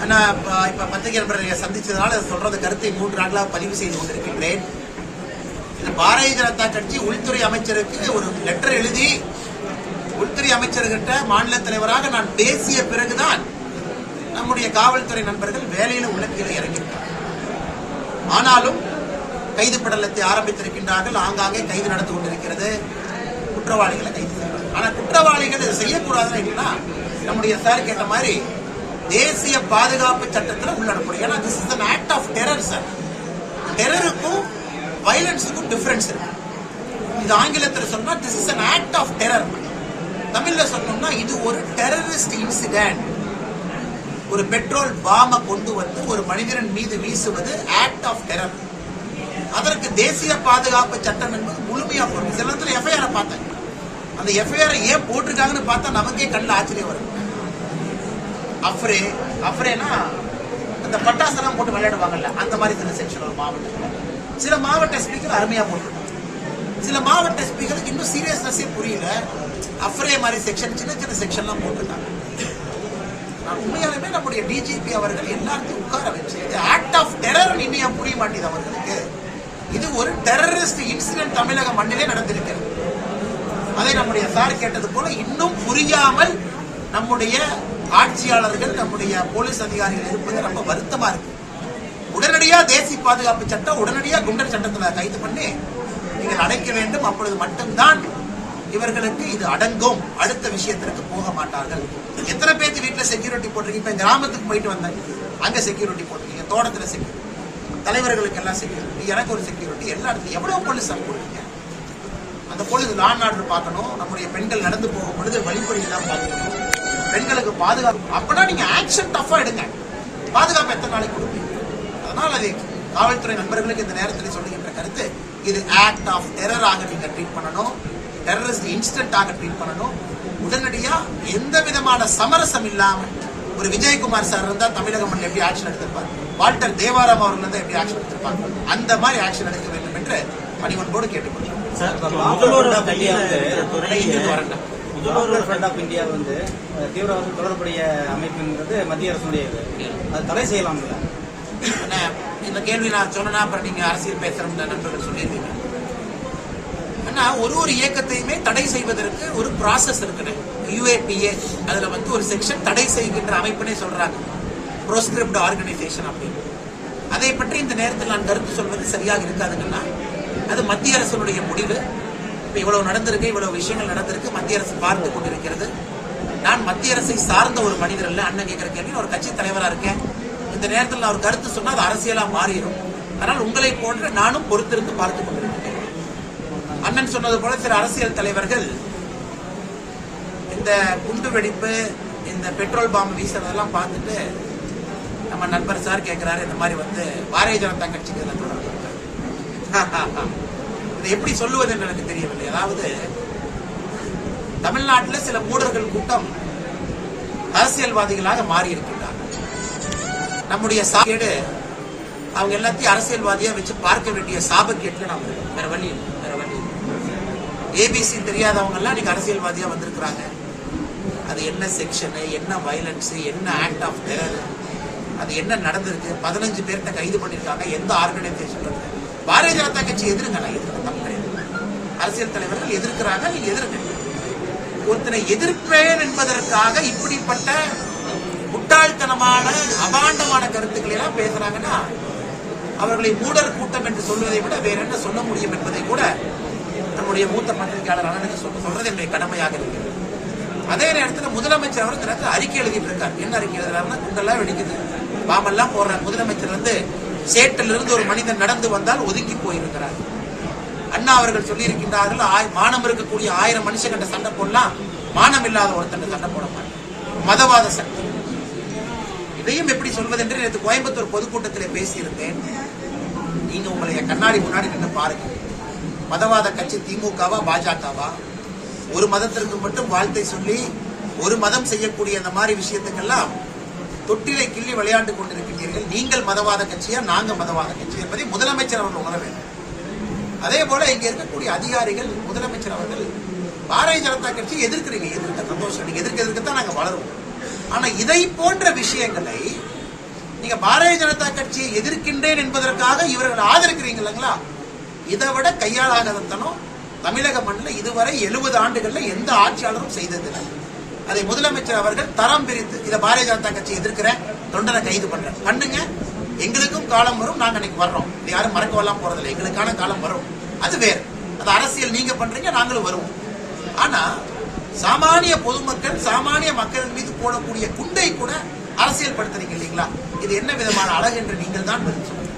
அண்ணா இப்ப இப்ப பத்திரிகை நண்பர்களை சந்திச்சதுனால சொல்றது கருத்தை மூன்று நாட்களாக பதிவு செய்து கொண்டிருக்கின்றேன் இது பாரதிய ஜனதா கட்சி உள்துறை அமைச்சருக்கு ஒரு லெட்டர் எழுதி உள்துறை அமைச்சர்கிட்ட மாநில தலைவராக நான் பேசிய பிறகுதான் நம்முடைய காவல்துறை நண்பர்கள் வேலையில உள்ள கீழே இறங்கியிருக்காங்க ஆனாலும் கைது படலத்தை ஆரம்பித்திருக்கின்றார்கள் ஆங்காங்கே கைது நடந்து கொண்டிருக்கிறது குற்றவாளிகளை கைது செய்வாங்க ஆனா குற்றவாளிகள் இதை செய்யக்கூடாதுன்னு என்னன்னா நம்முடைய சார் கேட்ட மாதிரி தேசிய பாதுகாப்பு சட்டத்துல உள்ளடப்படும் ஏன்னா this is an act of terror sir டெரருக்கும் வயலன்ஸுக்கும் டிஃபரன்ஸ் இருக்கு இது ஆங்கிலத்தில் சொன்னா this is an act of terror தமிழ்ல சொன்னோம்னா இது ஒரு டெரரிஸ்ட் இன்சிடென்ட் ஒரு பெட்ரோல் பாம கொண்டு வந்து ஒரு மனிதன் மீது வீசுவது ஆக்ட் ஆஃப் டெரர் அதற்கு தேசிய பாதுகாப்பு சட்டம் என்பது முழுமையா பொருள் சில நேரத்தில் எஃப்ஐஆர் பார்த்தேன் அந்த எஃப்ஐஆர் ஏன் போட்டிருக்காங்கன்னு பார்த்தா நமக்கே கண்ணில் ஆச்சரியம் வரும் அஃப்ரே அஃப்ரேனா அந்த பட்டாசெல்லாம் போட்டு விளையாடுவாங்கல்ல அந்த மாதிரி சில செக்ஷன் ஒரு மாவட்டத்தில் சில மாவட்ட ஸ்பீக்கர் அருமையா போட்டிருக்காங்க சில மாவட்ட ஸ்பீக்கருக்கு இன்னும் சீரியஸ்னஸே புரியல அஃப்ரே மாதிரி செக்ஷன் சின்ன சின்ன செக்ஷன்லாம் போட்டிருக்காங்க நான் உண்மையாலுமே நம்முடைய டிஜிபி அவர்கள் எல்லாத்தையும் உட்கார வச்சு இது ஆக்ட் ஆஃப் டெரர் இன்னும் புரிய மாட்டேது அவர்களுக்கு இது ஒரு டெரரிஸ்ட் இன்சிடென்ட் தமிழக மண்ணிலே நடந்திருக்கிறது அதை நம்முடைய சார் கேட்டது போல இன்னும் புரியாமல் நம்முடைய ஆட்சியாளர்கள் நம்முடைய போலீஸ் அதிகாரிகள் இருப்பது ரொம்ப வருத்தமா இருக்கு உடனடியா தேசிய பாதுகாப்பு சட்டம் உடனடியா குண்டர் சட்டத்துல கைது பண்ணி நீங்கள் அடைக்க வேண்டும் அப்பொழுது மட்டும்தான் இவர்களுக்கு இது அடங்கும் அடுத்த விஷயத்திற்கு போக மாட்டார்கள் எத்தனை பேர்த்து வீட்டுல செக்யூரிட்டி போட்டிருக்கீங்க இப்ப கிராமத்துக்கு போயிட்டு வந்தேன் அங்க செக்யூரிட்டி போட்டிருக்கீங்க தோட்டத்துல செக்யூரிட்டி தலைவர்களுக்கு எல்லாம் செக்யூரிட்டி எனக்கு ஒரு செக்யூரிட்டி எல்லா இடத்துலையும் எவ்வளவு போலீஸ் அங்க போடுறீங்க அந்த போலீஸ் லான் ஆர்டர் பார்க்கணும் நம்முடைய பெண்கள் நடந்து போகும் பொழுது வழிப்பறி எல்லாம் பார்க்கணும் பெண்களுக்கு பாதுகாப்பு அப்பனா நீங்க ஆக்ஷன் டஃபா எடுங்க பாதுகாப்பு எத்தனை நாளைக்கு கொடுப்பீங்க அதனால அது காவல்துறை நண்பர்களுக்கு இந்த நேரத்தில் சொல்லுகின்ற கருத்து இது ஆக்ட் ஆஃப் டெரராக நீங்க ட்ரீட் பண்ணணும் டெரரிஸ்ட் இன்ஸ்டன்டாக ட்ரீட் பண்ணணும் உடனடியா எந்த விதமான சமரசம் இல்லாம ஒரு விஜயகுமார் சார் இருந்தா தமிழக மண்ணில் எப்படி ஆக்ஷன் எடுத்திருப்பார் வால்டர் தேவாராம் அவர்கள் இருந்தா எப்படி ஆக்ஷன் எடுத்திருப்பாங்க அந்த மாதிரி ஆக்ஷன் எடுக்க வேண்டும் என்று பணிவன்போடு கேட்டுக்கொள்கிறேன் சார் இப்ப முதல்வர் முதல்வரோட கையில கையில துறை இங்கிருந்து வரேன் முதல்வர் ஃப்ரண்ட் ஆஃப் இந்தியா வந்து அஹ், தீவிரவாதம் தொடர்புடைய அமைப்புங்கிறது மத்திய அரசுடைய இது. அது தடை செய்யலாம்ல அண்ணே, இந்த கேள்வி நான் சொன்னா அப்புறம் நீங்க அரசியல் பேசுற நண்பர்கள் சொல்லியிருக்கீங்க ஆனா ஒரு ஒரு இயக்கத்தையுமே தடை செய்வதற்கு ஒரு ப்ராசஸ் இருக்குன்னு யூஏபிஏ அதுல வந்து ஒரு செக்ஷன் தடை செய்கின்ற அமைப்புனே சொல்றாங்க ப்ரோஸ்கிரிப்ட் ஆர்கனைசேஷன் அப்படின்னு அதை பற்றி இந்த நேரத்தில் நான் கருத்து சொல்வது சரியாக இருக்காதுங்கன்னா அது மத்திய அரசுடைய முடிவு இப்ப இவ்வளவு நடந்திருக்கு இவ்வளவு விஷயங்கள் நடந்திருக்கு மத்திய அரசு பார்த்து கொண்டிருக்கிறது நான் மத்திய அரசை சார்ந்த ஒரு மனிதர் இல்ல அண்ணன் கேட்கிற கேள்வி நான் ஒரு கட்சி தலைவரா இருக்கேன் இந்த நேரத்தில் நான் ஒரு கருத்து சொன்னா அது அரசியலா மாறிடும் அதனால் உங்களை போன்ற நானும் பொறுத்திருந்து பார்த்து கொண்டிருக்கிறேன் அண்ணன் சொன்னது போல சில அரசியல் தலைவர்கள் இந்த குண்டு வெடிப்பு இந்த பெட்ரோல் பாம்பு வீசுறதெல்லாம் பார்த்துட்டு நம்ம நண்பர் சார் கேட்கிறாரு இந்த மாதிரி வந்து பாரதிய ஜனதா கட்சிக்கு இதுல தொடர்பு இருக்கா? இதை எப்படி சொல்லுவது என்று எனக்கு தெரியவில்லை அதாவது தமிழ்நாட்டில் சில மூடர்கள் கூட்டம் அரசியல்வாதிகளாக மாறி இருக்கின்றார்கள் நம்முடைய சாகேடு அவங்க எல்லாத்தையும் அரசியல்வாதியா வச்சு பார்க்க வேண்டிய சாபக்கேட்டுல நாம இருக்கோம். வேற வழி இல்லை வேற வழி ஏபிசி தெரியாதவங்க எல்லாம் இன்னைக்கு அரசியல்வாதியா வந்திருக்கிறாங்க அது என்ன செக்ஷனு என்ன வயலன்ஸ் என்ன ஆக்ட் ஆஃப் டெரர் அது என்ன நடந்திருக்கு பதினஞ்சு பேர்கிட்ட கைது பண்ணிருக்காங்க எந்த ஆர்கனைசேஷன் இருக்கு பாரதிய ஜனதா கட்சி எதிருங்க நான் எதிர்க்க தப்பு கிடையாது அரசியல் தலைவர்கள் எதிர்க்கிறாங்க நீங்க எதிர்ங்க ஒருத்தனை எதிர்ப்பேன் என்பதற்காக இப்படிப்பட்ட முட்டாள்தனமான அபாண்டமான கருத்துக்களை எல்லாம் பேசுறாங்கன்னா அவர்களை மூடர் கூட்டம் என்று சொல்வதை விட வேற என்ன சொல்ல முடியும் என்பதை கூட நம்முடைய மூத்த பத்திரிகையாளர் அண்ணனுக்கு சொல்ல சொல்றது என்னுடைய கடமையாக இருக்கிறது அதே நேரத்தில் முதலமைச்சர் அவர் இந்த நேரத்தில் அறிக்கை எழுதிட்டு இருக்கார் என்ன அறிக்கை எழுதுறாருன்னா குண்டெல்லாம் வெடிக்குது பாம்பெல்லாம் போடுறார் முதலமைச்சர் வந்து சேட்டில் இருந்து ஒரு மனிதன் நடந்து வந்தால் ஒதுங்கி போயிருக்கிறார் அண்ணா அவர்கள் சொல்லியிருக்கின்றார்கள் ஆய்- மானம் இருக்கக்கூடிய ஆயிரம் மனுஷங்கிட்ட சண்டை போடலாம் மானம் இல்லாத ஒருத்தன் சண்டை போட மாட்டேன் மதவாத சக்தி இதையும் எப்படி சொல்வதென்று நேற்று கோயம்புத்தூர் பொதுக்கூட்டத்தில் பேசியிருந்தேன் நீங்க உங்களை என் கண்ணாடி முன்னாடி நின்று பாருங்க மதவாத கட்சி திமுகவா பாஜகவா ஒரு மதத்திற்கு மட்டும் வாழ்த்தை சொல்லி ஒரு மதம் செய்யக்கூடிய அந்த மாதிரி விஷயத்துக்கெல்லாம் தொட்டிலை கிள்ளி விளையாண்டு கொண்டிருக்கின்றீர்கள் நீங்கள் மதவாத கட்சியா நாங்க மதவாத கட்சி என்பதை முதலமைச்சர் அவர்கள் உணர வேண்டும் அதே போல இங்க இருக்கக்கூடிய அதிகாரிகள் முதலமைச்சர் அவர்கள் பாரதிய ஜனதா கட்சி எதிர்க்கிறீங்க எதிர்க்க சந்தோஷம் நீங்க எதிர்க்க எதிர்க்கத்தான் நாங்க வளருவோம் ஆனா இதை போன்ற விஷயங்களை நீங்க பாரதிய ஜனதா கட்சியை எதிர்க்கின்றேன் என்பதற்காக இவர்கள் ஆதரிக்கிறீங்க இல்லைங்களா இதை விட கையாளாகத்தனம் தமிழக மண்ணில் இதுவரை எழுபது ஆண்டுகள்ல எந்த ஆட்சியாளரும் செய்ததில்லை அதை முதலமைச்சர் அவர்கள் தரம் பிரித்து இதை பாரதிய ஜனதா கட்சி எதிர்க்கிறேன் தொண்டனை கைது பண்றேன் பண்ணுங்க எங்களுக்கும் காலம் வரும் நாங்க அன்னைக்கு வர்றோம் இது யாரும் மறக்கவெல்லாம் போறதில்லை எங்களுக்கான காலம் வரும் அது வேறு அது அரசியல் நீங்க பண்றீங்க நாங்களும் வருவோம் ஆனா சாமானிய பொதுமக்கள் சாமானிய மக்கள் மீது போடக்கூடிய குண்டை கூட அரசியல் படுத்துறீங்க இல்லைங்களா இது என்ன விதமான அழகு என்று நீங்கள் தான் பதில் சொல்லுங்க